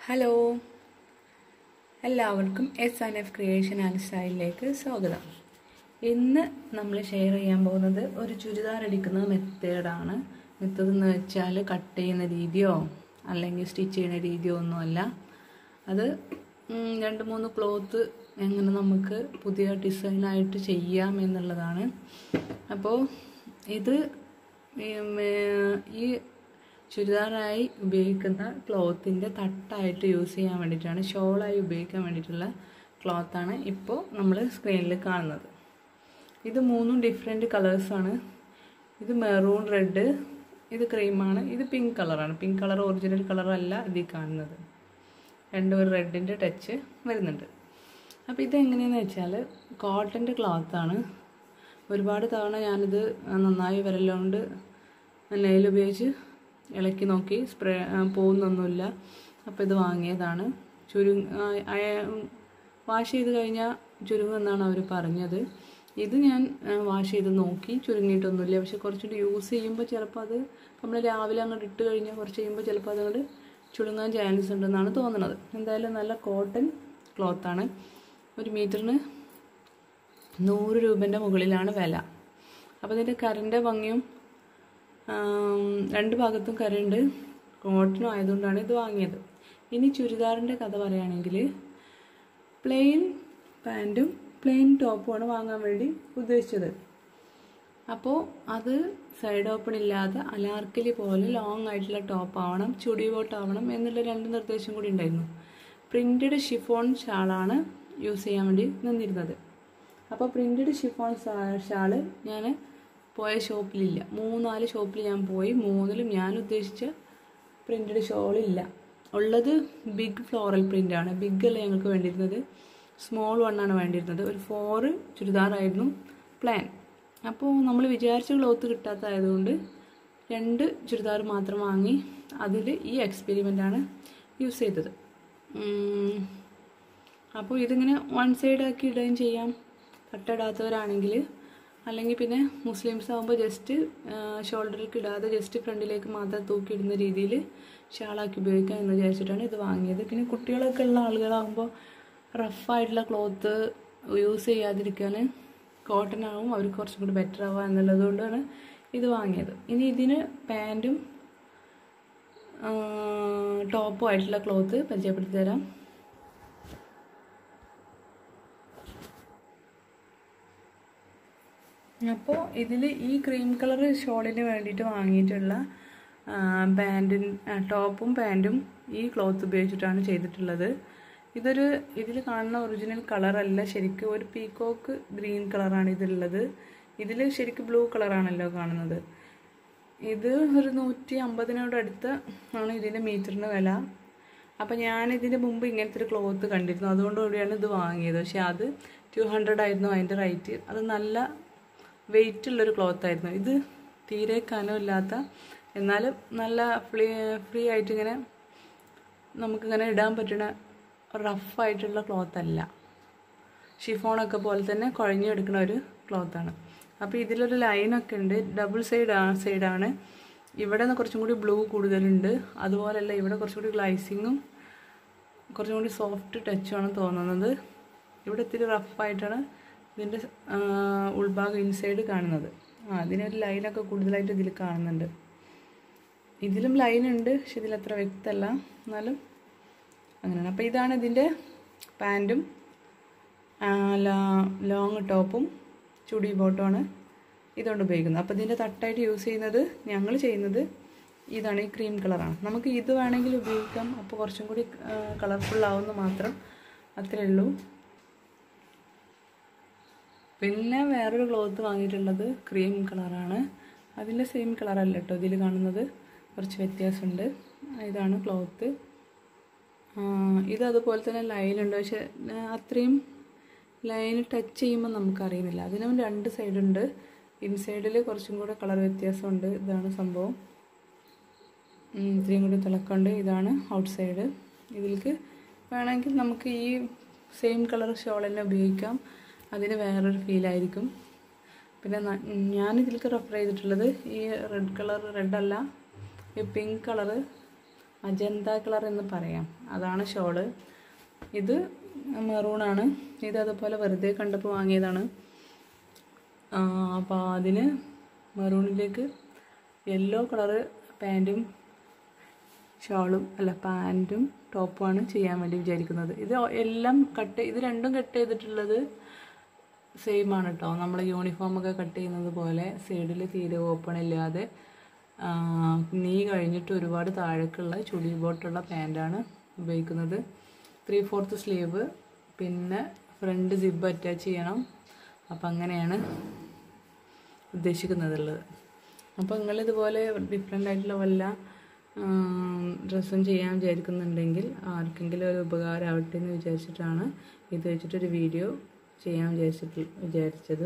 hello എല്ലാവർക്കും S and F creation and സ്റ്റൈലിലേക്ക് സ്വാഗതം ഇന്ന് നമ്മൾ ഷെയർ ചെയ്യാൻ പോകുന്നത് ഒരു ചുരിദാർ അടിക്കുന്ന മെത്തേഡാണ് മെത്തേഡ് എന്ന് വെച്ചാൽ കട്ട് ചെയ്യുന്ന രീതിയോ അല്ലെങ്കിൽ സ്റ്റിച്ച് ചെയ്യുന്ന രീതിയോ ഒന്നുമല്ല അത് ഉം, രണ്ട് മൂന്ന് ക്ലോത്ത് എങ്ങനെ നമുക്ക് പുതിയ ഡിസൈനായിട്ട് ചെയ്യാം എന്നുള്ളതാണ് അപ്പോൾ ഇത് ഉം, ഏർ, ഈ ചുരിദാറായി ഉപയോഗിക്കുന്ന ക്ലോത്തിൻ്റെ തട്ടായിട്ട് യൂസ് ചെയ്യാൻ വേണ്ടിയിട്ടാണ് ഷോളായി ഉപയോഗിക്കാൻ വേണ്ടിയിട്ടുള്ള ക്ലോത്താണ് ഇപ്പോൾ നമ്മൾ സ്ക്രീനിൽ കാണുന്നത് ഇത് മൂന്നും ഡിഫറെൻറ്റ് കളേഴ്സാണ് ഇത് മെറൂൺ റെഡ് ഇത് ക്രീമാണ് ഇത് പിങ്ക് കളറാണ് പിങ്ക് കളർ ഒറിജിനൽ കളറല്ല ഇതിൽ കാണുന്നത് രണ്ടും ഒരു റെഡിൻ്റെ ടച്ച് വരുന്നുണ്ട് അപ്പോൾ ഇതെങ്ങനെയാണെന്ന് വെച്ചാൽ കോട്ടൻ്റെ ക്ലോത്താണ് ഒരുപാട് തവണ ഞാനിത് നന്നായി വിരലുകൊണ്ട് നെയിൽ ഉപയോഗിച്ച് ഇളക്കി നോക്കി സ്പ്രേ പോകുന്നൊന്നുമില്ല അപ്പോൾ ഇത് വാങ്ങിയതാണ് ചുരു വാഷ് ചെയ്ത് കഴിഞ്ഞാൽ ചുരുങ്ങുമെന്നാണ് അവർ പറഞ്ഞത് ഇത് ഞാൻ വാഷ് ചെയ്ത് നോക്കി ചുരുങ്ങിയിട്ടൊന്നുമില്ല പക്ഷെ കുറച്ചുകൂടി യൂസ് ചെയ്യുമ്പോൾ ചിലപ്പോൾ അത് നമ്മൾ രാവിലെ അങ്ങോട്ട് ഇട്ട് കഴിഞ്ഞാൽ കുറച്ച് കഴിയുമ്പോൾ ചിലപ്പോൾ അതങ്ങോട്ട് ചുരുങ്ങാൻ ചാൻസ് ഉണ്ടെന്നാണ് തോന്നുന്നത് എന്തായാലും നല്ല കോട്ടൺ ക്ലോത്താണ് ഒരു മീറ്ററിന് നൂറ് രൂപൻ്റെ മുകളിലാണ് വില അപ്പോൾ ഇതിൻ്റെ കറിൻ്റെ ഭംഗിയും ആം, രണ്ട് ഭാഗത്തും കരണ്ട് കോട്ടനും ആയതുകൊണ്ടാണ് ഇത് വാങ്ങിയത് ഇനി ചുരിദാറിൻ്റെ കഥ പറയുകയാണെങ്കിൽ പ്ലെയിൻ പാൻറ്റും പ്ലെയിൻ ടോപ്പുമാണ് വാങ്ങാൻ വേണ്ടി ഉദ്ദേശിച്ചത് അപ്പോൾ അത് സൈഡ് ഓപ്പൺ ഇല്ലാതെ അലാർക്കലി പോലെ ലോങ് ആയിട്ടുള്ള ടോപ്പ് ആവണം ചുടി ബോട്ട് ആവണം എന്നുള്ള രണ്ട് നിർദ്ദേശം കൂടി ഉണ്ടായിരുന്നു പ്രിൻറ്റഡ് ഷിഫോൺ ഷാളാണ് യൂസ് ചെയ്യാൻ വേണ്ടി നിന്നിരുന്നത് അപ്പോൾ പ്രിൻറ്റഡ് ഷിഫോൺ ഷാള് ഞാൻ പോയ ഷോപ്പിലില്ല മൂന്നാല് ഷോപ്പിൽ ഞാൻ പോയി മൂന്നിലും ഞാൻ ഉദ്ദേശിച്ച പ്രിൻറ്റഡ് ഷോളില്ല ഉള്ളത് ബിഗ് ഫ്ലോറൽ പ്രിൻ്റാണ് ബിഗ് അല്ല ഞങ്ങൾക്ക് വേണ്ടിയിരുന്നത് സ്മോൾ വണ്ണാണ് വേണ്ടിയിരുന്നത് ഒരു ഫോറ് ചുരിദാറായിരുന്നു പ്ലാൻ അപ്പോൾ നമ്മൾ വിചാരിച്ച ക്ലോത്ത് കിട്ടാത്തതായതുകൊണ്ട് രണ്ട് ചുരിദാർ മാത്രം വാങ്ങി അതിൽ ഈ എക്സ്പെരിമെൻ്റാണ് യൂസ് ചെയ്തത് ഉം, അപ്പോൾ ഇതിങ്ങനെ വൺ സൈഡ് ആക്കി ഇടുകയും ചെയ്യാം തട്ടിടാത്തവരാണെങ്കിൽ അല്ലെങ്കിൽ പിന്നെ മുസ്ലിംസ് ആകുമ്പോൾ ജസ്റ്റ് ഷോൾഡറിലേക്ക് ഇടാതെ ജസ്റ്റ് ഫ്രണ്ടിലേക്ക് മാത്രം തൂക്കിയിടുന്ന രീതിയിൽ ഷാളാക്കി ഉപയോഗിക്കാം എന്ന് വിചാരിച്ചിട്ടാണ് ഇത് വാങ്ങിയത് പിന്നെ കുട്ടികളൊക്കെ ഉള്ള ആളുകളാകുമ്പോൾ റഫായിട്ടുള്ള ക്ലോത്ത് യൂസ് ചെയ്യാതിരിക്കാൻ കോട്ടൺ ആവും അവർക്ക് കുറച്ചും കൂടി ബെറ്റർ ആവുക എന്നുള്ളത് കൊണ്ടാണ് ഇത് വാങ്ങിയത് ഇനി ഇതിന് പാൻറ്റും ടോപ്പും ആയിട്ടുള്ള ക്ലോത്ത് പരിചയപ്പെടുത്തി തരാം അപ്പോൾ ഇതിൽ ഈ ക്രീം കളർ ഷോളിന് വേണ്ടിയിട്ട് വാങ്ങിയിട്ടുള്ള പാൻറ്റും ടോപ്പും പാൻറ്റും ഈ ക്ലോത്ത് ഉപയോഗിച്ചിട്ടാണ് ചെയ്തിട്ടുള്ളത് ഇതൊരു ഇതിൽ കാണുന്ന ഒറിജിനൽ കളറല്ല ശരിക്കും ഒരു പീക്കോക്ക് ഗ്രീൻ കളറാണ് ഇതിലുള്ളത് ഇതിൽ ശരിക്കും ബ്ലൂ കളറാണല്ലോ കാണുന്നത് ഇത് ഒരു നൂറ്റി അമ്പതിനോട് അടുത്ത് ആണ് ഇതിൻ്റെ മീറ്ററിന് വില അപ്പം ഞാൻ ഇതിന് മുമ്പ് ഇങ്ങനത്തെ ഒരു ക്ലോത്ത് കണ്ടിരുന്നു അതുകൊണ്ട് കൂടിയാണ് ഇത് വാങ്ങിയത് പക്ഷെ അത് ടു ഹൺഡ്രഡ് ആയിരുന്നു അതിൻ്റെ റേറ്റ് അത് നല്ല വെയിറ്റ് ഉള്ളൊരു ക്ലോത്ത് ആയിരുന്നു ഇത് തീരെ കനമില്ലാത്ത എന്നാലും നല്ല ഫ്രീ ഫ്രീ ആയിട്ട് ഇങ്ങനെ നമുക്കിങ്ങനെ ഇടാൻ പറ്റുന്ന റഫായിട്ടുള്ള ക്ലോത്ത് അല്ല ഷിഫോണൊക്കെ പോലെ തന്നെ കുഴഞ്ഞെടുക്കുന്ന ഒരു ക്ലോത്താണ് അപ്പോൾ ഇതിലൊരു ലൈനൊക്കെ ഉണ്ട് ഡബിൾ സൈഡ് ആ സൈഡാണ് ഇവിടെ നിന്ന് കുറച്ചും കൂടി ബ്ലൂ കൂടുതലുണ്ട് അതുപോലല്ല ഇവിടെ കുറച്ചും കൂടി ഗ്ലൈസിങ്ങും കുറച്ചും കൂടി സോഫ്റ്റ് ടച്ചുമാണ് തോന്നുന്നത് ഇവിടെ ഇത്തിരി റഫായിട്ടാണ് ഇതിൻ്റെ ആ, ഉൾഭാഗം ഇൻസൈഡ് കാണുന്നത് ആ അതിനൊരു ലൈനൊക്കെ കൂടുതലായിട്ട് ഇതിൽ കാണുന്നുണ്ട് ഇതിലും ലൈൻ ഉണ്ട് പക്ഷെ ഇതിലത്ര വ്യക്തമല്ല എന്നാലും അങ്ങനെയാണ് അപ്പോൾ ഇതാണ് ഇതിൻ്റെ പാൻറ്റും ലോങ് ടോപ്പും ചുടി ബോട്ടുമാണ് ഇതുകൊണ്ട് ഉപയോഗിക്കുന്നത് അപ്പോൾ ഇതിൻ്റെ തട്ടായിട്ട് യൂസ് ചെയ്യുന്നത് ഞങ്ങൾ ചെയ്യുന്നത് ഇതാണ് ഈ ക്രീം കളറാണ് നമുക്ക് ഇത് വേണമെങ്കിൽ ഉപയോഗിക്കാം അപ്പോൾ കുറച്ചും കൂടി കളർഫുൾ ആവുമെന്ന് മാത്രം അത്രേ ഉള്ളൂ പിന്നെ വേറൊരു ക്ലോത്ത് വാങ്ങിയിട്ടുള്ളത് ക്രീം കളറാണ് അതിൻ്റെ സെയിം കളറല്ല കേട്ടോ ഇതിൽ കാണുന്നത് കുറച്ച് വ്യത്യാസമുണ്ട് ഇതാണ് ക്ലോത്ത് ഇത് അതുപോലെ തന്നെ ലൈനുണ്ട് പക്ഷെ ആ, അത്രയും ലൈൻ ടച്ച് ചെയ്യുമ്പോൾ നമുക്കറിയുന്നില്ല അതിനും രണ്ട് സൈഡുണ്ട് ഇൻസൈഡിൽ കുറച്ചും കൂടെ കളർ വ്യത്യാസമുണ്ട് ഇതാണ് സംഭവം ഉം, ഇത്രയും കൂടി തിളക്കമുണ്ട് ഇതാണ് ഔട്ട് സൈഡ് ഇതിലേക്ക് വേണമെങ്കിൽ നമുക്ക് ഈ സെയിം കളർ ഷോൾ തന്നെ ഉപയോഗിക്കാം അതിന് വേറൊരു ഫീലായിരിക്കും പിന്നെ ന- ഞാൻ ഇതിലേക്ക് റെഫർ ചെയ്തിട്ടുള്ളത് ഈ റെഡ് കളർ റെഡ് അല്ല ഈ പിങ്ക് കളറ് അജന്ത കളർ എന്ന് പറയാം അതാണ് ഷോള് ഇത് മെറൂണാണ് ഇത് അതുപോലെ വെറുതെ കണ്ടപ്പോൾ വാങ്ങിയതാണ് അപ്പോൾ അതിന് മെറൂണിലേക്ക് യെല്ലോ കളറ് പാൻറ്റും ഷോളും അല്ല പാൻറ്റും ടോപ്പുമാണ് ചെയ്യാൻ വേണ്ടി വിചാരിക്കുന്നത് ഇത് എല്ലാം കട്ട് ഇത് രണ്ടും കട്ട് ചെയ്തിട്ടുള്ളത് സെയിം ആണ് കേട്ടോ നമ്മൾ യൂണിഫോമൊക്കെ കട്ട് ചെയ്യുന്നത് പോലെ സൈഡിൽ തീരെ ഓപ്പൺ ഇല്ലാതെ ആ, നീ കഴിഞ്ഞിട്ട് ഒരുപാട് താഴേക്കുള്ള ചുടി ബോട്ടുള്ള പാൻറ്റാണ് ഉപയോഗിക്കുന്നത് ത്രീ ഫോർത്ത് സ്ലീവ് പിന്നെ ഫ്രണ്ട് സിബ് അറ്റാച്ച് ചെയ്യണം അപ്പം അങ്ങനെയാണ് ഉദ്ദേശിക്കുന്നതുള്ളത് അപ്പോൾ നിങ്ങളിതുപോലെ ഡിഫറെൻ്റ് ആയിട്ടുള്ള വല്ല ഡ്രസ്സും ചെയ്യാൻ വിചാരിക്കുന്നുണ്ടെങ്കിൽ ആർക്കെങ്കിലും ഒരു ഉപകാരമാവട്ടെ എന്ന് വിചാരിച്ചിട്ടാണ് ഇത് വെച്ചിട്ടൊരു വീഡിയോ ചെയ്യാൻ വിചാരിച്ചിട്ട് വിചാരിച്ചത്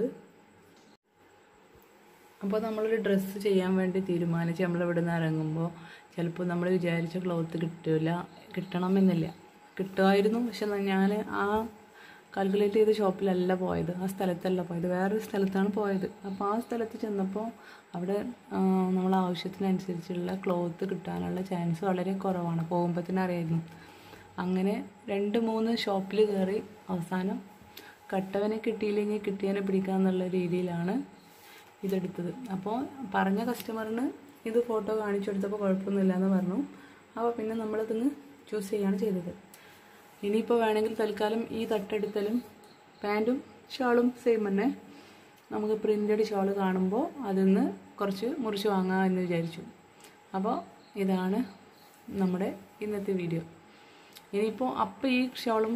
അപ്പോൾ നമ്മളൊരു ഡ്രസ്സ് ചെയ്യാൻ വേണ്ടി തീരുമാനിച്ച് നമ്മൾ ഇവിടെ നിന്ന് ഇറങ്ങുമ്പോൾ ചിലപ്പോൾ നമ്മൾ വിചാരിച്ച ക്ലോത്ത് കിട്ടില്ല കിട്ടണമെന്നില്ല കിട്ടുമായിരുന്നു പക്ഷെ ഞാൻ ആ കാൽക്കുലേറ്റ് ചെയ്ത ഷോപ്പിലല്ല പോയത് ആ സ്ഥലത്തല്ല പോയത് വേറൊരു സ്ഥലത്താണ് പോയത് അപ്പോൾ ആ സ്ഥലത്ത് ചെന്നപ്പോൾ അവിടെ നമ്മൾ ആവശ്യത്തിനനുസരിച്ചുള്ള ക്ലോത്ത് കിട്ടാനുള്ള ചാൻസ് വളരെ കുറവാണ് പോകുമ്പോൾ തന്നെ അറിയായിരുന്നു അങ്ങനെ രണ്ട് മൂന്ന് ഷോപ്പിൽ കയറി അവസാനം കട്ടവനെ കിട്ടിയില്ലെങ്കിൽ കിട്ടിയവനെ പിടിക്കാന്നുള്ള രീതിയിലാണ് ഇതെടുത്തത് അപ്പോൾ പറഞ്ഞ കസ്റ്റമറിന് ഇത് ഫോട്ടോ കാണിച്ചു കൊടുത്തപ്പോൾ കുഴപ്പമൊന്നുമില്ല എന്ന് പറഞ്ഞു അപ്പോൾ പിന്നെ നമ്മളതിന്ന് ചൂസ് ചെയ്യാണ് ചെയ്തത് ഇനിയിപ്പോൾ വേണമെങ്കിൽ തൽക്കാലം ഈ തട്ടെടുത്തലും പാൻറ്റും ഷാളും സെയിം തന്നെ നമുക്ക് പ്രിൻ്റഡ് ഷാൾ കാണുമ്പോൾ അതിന്ന് കുറച്ച് മുറിച്ച് വാങ്ങാം എന്ന് വിചാരിച്ചു അപ്പോൾ ഇതാണ് നമ്മുടെ ഇന്നത്തെ വീഡിയോ ഇനിയിപ്പോൾ അപ്പം ഈ ഷോളും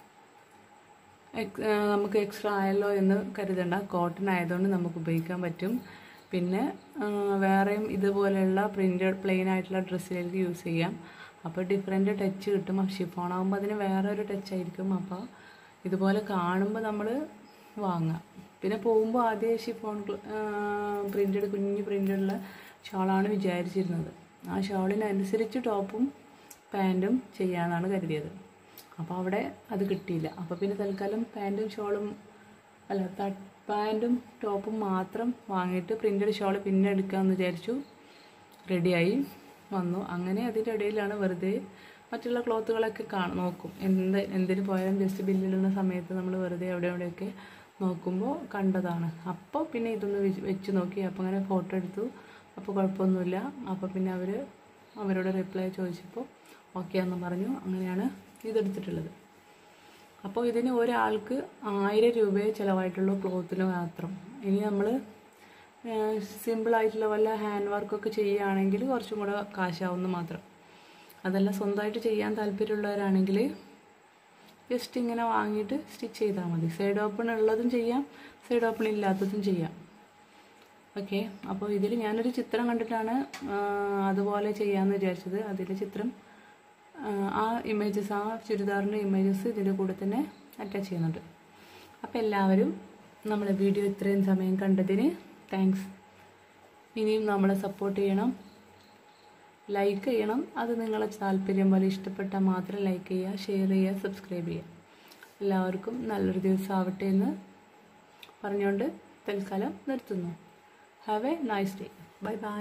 എക്- ആ, നമുക്ക് എക്സ്ട്രാ ആയല്ലോ എന്ന് കരുതണ്ട കോട്ടൺ ആയതുകൊണ്ട് നമുക്ക് ഉപയോഗിക്കാൻ പറ്റും പിന്നെ ആ, വേറെയും ഇതുപോലെയുള്ള പ്രിൻ്റഡ് പ്ലെയിൻ ആയിട്ടുള്ള ഡ്രസ്സിലേക്ക് യൂസ് ചെയ്യാം അപ്പോൾ ഡിഫറെൻറ്റ് ടച്ച് കിട്ടും ഷിഫോൺ ആകുമ്പോൾ അതിന് വേറെ ഒരു ടച്ച് ആയിരിക്കും അപ്പോൾ ഇതുപോലെ കാണുമ്പോൾ നമ്മൾ വാങ്ങാം പിന്നെ പോകുമ്പോൾ ആദ്യം ഷിഫോൺ പ്രിൻ്റഡ് കുഞ്ഞ് പ്രിൻ്റുള്ള ഷാളാണ് വിചാരിച്ചിരുന്നത് ആ ഷാളിനനുസരിച്ച് ടോപ്പും പാൻറ്റും ചെയ്യാമെന്നാണ് കരുതിയത് അപ്പോൾ അവിടെ അത് കിട്ടിയില്ല അപ്പോൾ പിന്നെ തൽക്കാലം പാൻറ്റും ഷോളും അല്ല ത- പാൻറ്റും ടോപ്പും മാത്രം വാങ്ങിയിട്ട് പ്രിൻ്റഡ് ഷോൾ പിന്നെ എടുക്കാമെന്ന് വിചാരിച്ചു റെഡിയായി വന്നു അങ്ങനെ അതിൻ്റെ ഇടയിലാണ് വെറുതെ മറ്റുള്ള ക്ലോത്തുകളൊക്കെ കാണും നോക്കും എന്ത് എന്തിന് പോയാലും ജസ്റ്റ് ബില്ലിടുന്ന സമയത്ത് നമ്മൾ വെറുതെ എവിടെ എവിടെയൊക്കെ നോക്കുമ്പോൾ കണ്ടതാണ് അപ്പോൾ പിന്നെ ഇതൊന്ന് വെച്ച് വെച്ച് നോക്കി അപ്പോൾ അങ്ങനെ ഫോട്ടോ എടുത്തു അപ്പോൾ കുഴപ്പമൊന്നുമില്ല അപ്പോൾ പിന്നെ അവർ അവരോട് റിപ്ലൈ ചോദിച്ചപ്പോൾ ഓക്കെ എന്ന് പറഞ്ഞു അങ്ങനെയാണ് ഇതെടുത്തിട്ടുള്ളത് അപ്പോൾ ഇതിന് ഒരാൾക്ക് ആയിരം രൂപയെ ചിലവായിട്ടുള്ളൂ ക്ലോത്തിന് മാത്രം ഇനി നമ്മൾ സിമ്പിളായിട്ടുള്ള വല്ല ഹാൻഡ് വർക്കൊക്കെ ചെയ്യുകയാണെങ്കിൽ കുറച്ചും കൂടെ കാശാവുന്നു മാത്രം അതല്ല സ്വന്തമായിട്ട് ചെയ്യാൻ താല്പര്യമുള്ളവരാണെങ്കിൽ ജസ്റ്റ് ഇങ്ങനെ വാങ്ങിയിട്ട് സ്റ്റിച്ച് ചെയ്താൽ മതി സൈഡ് ഓപ്പൺ ഉള്ളതും ചെയ്യാം സൈഡ് ഓപ്പൺ ഇല്ലാത്തതും ചെയ്യാം ഓക്കെ അപ്പോൾ ഇതിൽ ഞാനൊരു ചിത്രം കണ്ടിട്ടാണ് ആ, അതുപോലെ ചെയ്യാമെന്ന് വിചാരിച്ചത് അതിൽ ചിത്രം ആ, ആ ഇമേജസ് ആ ചുരിദാറിൻ്റെ ഇമേജസ് ഇതിൻ്റെ കൂടെ തന്നെ അറ്റാച്ച് ചെയ്യുന്നുണ്ട് അപ്പോൾ എല്ലാവരും നമ്മുടെ വീഡിയോ ഇത്രയും സമയം കണ്ടതിന് താങ്ക്സ് ഇനിയും നമ്മളെ സപ്പോർട്ട് ചെയ്യണം ലൈക്ക് ചെയ്യണം അത് നിങ്ങളെ താല്പര്യം പോലെ ഇഷ്ടപ്പെട്ടാൽ മാത്രം ലൈക്ക് ചെയ്യുക ഷെയർ ചെയ്യുക സബ്സ്ക്രൈബ് ചെയ്യുക എല്ലാവർക്കും നല്ലൊരു ദിവസം ആവട്ടെ എന്ന് പറഞ്ഞുകൊണ്ട് തൽക്കാലം നിർത്തുന്നു have a nice day bye bye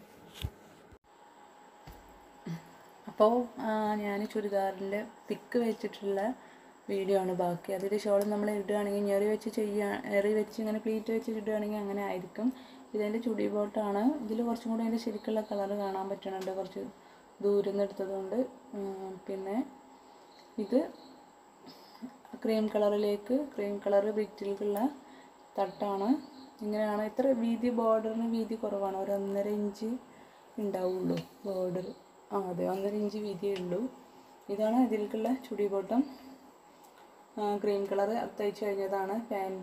അപ്പോൾ ഞാൻ ചുരിദാറിൻ്റെ തിക്ക് വെച്ചിട്ടുള്ള വീഡിയോ ആണ് ബാക്കി അതിൽ ഷോൾ നമ്മൾ ഇടുകയാണെങ്കിൽ ഞെറി വെച്ച് ചെയ്യുക എറി വെച്ച് ഇങ്ങനെ പ്ലീറ്റ് വെച്ച് ഇടുകയാണെങ്കിൽ അങ്ങനെ ആയിരിക്കും ഇതിൻ്റെ ചുടി ബോട്ടാണ് ഇതിൽ കുറച്ചും കൂടി അതിൻ്റെ ശരിക്കുള്ള കളർ കാണാൻ പറ്റുന്നുണ്ട് കുറച്ച് ദൂരം നിന്ന് എടുത്തതുകൊണ്ട് ഉം, പിന്നെ ഇത് ക്രീം കളറിലേക്ക് ക്രീം കളർ ബ്രിറ്റിലുള്ള തട്ടാണ് ഇങ്ങനെയാണ് ഇത്ര വീതി ബോർഡറിന് വീതി കുറവാണ് ഒരു ഒന്നര ഇഞ്ച് ഉണ്ടാവുള്ളൂ ബോർഡർ ആ അതെ ഒന്നര ഇഞ്ച് വീതിയേ ഉള്ളൂ ഇതാണ് ഇതിലേക്കുള്ള ചുടി ബോട്ടം ക്രീം കളർ തയ്ച്ച് കഴിഞ്ഞതാണ് പാൻറ്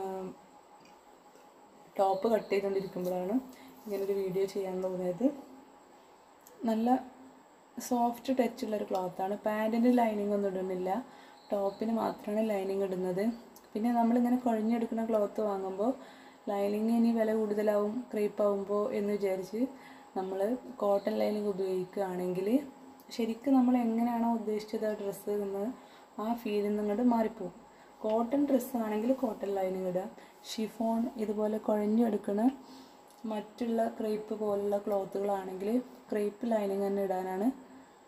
ടോപ്പ് കട്ട് ചെയ്തുകൊണ്ടിരിക്കുമ്പോഴാണ് ഇങ്ങനൊരു വീഡിയോ ചെയ്യാൻ തോന്നിയത് നല്ല സോഫ്റ്റ് ടച്ചുള്ളൊരു ക്ലോത്താണ് പാൻറ്റിൻ്റെ ലൈനിങ് ഒന്നും ഇടുന്നില്ല ടോപ്പിന് മാത്രമാണ് ലൈനിങ് ഇടുന്നത് പിന്നെ നമ്മളിങ്ങനെ കുഴഞ്ഞെടുക്കുന്ന ക്ലോത്ത് വാങ്ങുമ്പോൾ ലൈനിങ് ഇനി വില കൂടുതലാവും ക്രീപ്പ് ആവുമ്പോൾ എന്ന് വിചാരിച്ച് നമ്മൾ കോട്ടൺ ലൈനിങ് ഉപയോഗിക്കുകയാണെങ്കിൽ ശരിക്കും നമ്മൾ എങ്ങനെയാണോ ഉദ്ദേശിച്ചത് ആ ഡ്രസ്സ് എന്ന് ആ ഫീലിൽ നിന്നിട്ട് മാറിപ്പോവും കോട്ടൺ ഡ്രസ്സാണെങ്കിൽ കോട്ടൺ ലൈനിങ് ഇടുക ഷിഫോൺ ഇതുപോലെ കുഴഞ്ഞെടുക്കുന്ന മറ്റുള്ള ക്രേപ്പ് പോലുള്ള ക്ലോത്തുകളാണെങ്കിൽ ക്രേപ്പ് ലൈനിങ് തന്നെ ഇടാനാണ്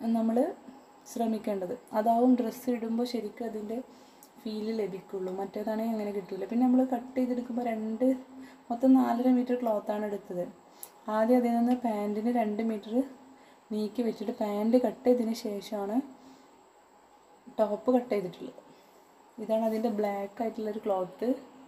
നമ്മൾ ശ്രമിക്കേണ്ടത് അതാവും ഡ്രസ്സ് ഇടുമ്പോൾ ശരിക്കും അതിൻ്റെ ഫീല് ലഭിക്കുള്ളൂ മറ്റേതാണെങ്കിൽ അങ്ങനെ കിട്ടില്ല പിന്നെ നമ്മൾ കട്ട് ചെയ്തെടുക്കുമ്പോൾ രണ്ട് മൊത്തം നാലര മീറ്റർ ക്ലോത്താണ് എടുത്തത് ആദ്യം അതിൽ നിന്ന് പാൻറ്റിന് രണ്ട് മീറ്റർ നീക്കി വെച്ചിട്ട് പാൻറ്റ് കട്ട് ചെയ്തതിന് ശേഷമാണ് ടോപ്പ് കട്ട് ചെയ്തിട്ടുള്ളത് ഇതാണ് അതിൻ്റെ ബ്ലാക്ക് ആയിട്ടുള്ളൊരു ക്ലോത്ത്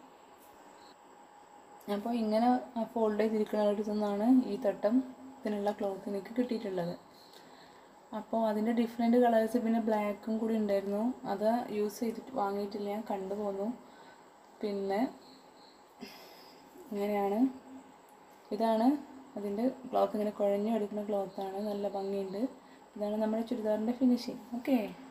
അപ്പോൾ ഇങ്ങനെ ഫോൾഡ് ചെയ്തിരിക്കുന്നതിൽ നിന്നാണ് ഈ തട്ടം ഇതിനുള്ള ക്ലോത്ത് എനിക്ക് കിട്ടിയിട്ടുള്ളത് അപ്പോൾ അതിൻ്റെ ഡിഫറെൻറ്റ് കളേഴ്സ് പിന്നെ ബ്ലാക്കും കൂടി ഉണ്ടായിരുന്നു അത് യൂസ് ചെയ്തിട്ട് വാങ്ങിയിട്ടില്ല ഞാൻ കണ്ടു പോന്നു പിന്നെ ഇങ്ങനെയാണ് ഇതാണ് അതിൻ്റെ ക്ലോത്ത് ഇങ്ങനെ കുഴഞ്ഞു എടുക്കുന്ന ക്ലോത്താണ് നല്ല ഭംഗിയുണ്ട് ഇതാണ് നമ്മുടെ ചുരിദാറിൻ്റെ ഫിനിഷിങ് ഓക്കെ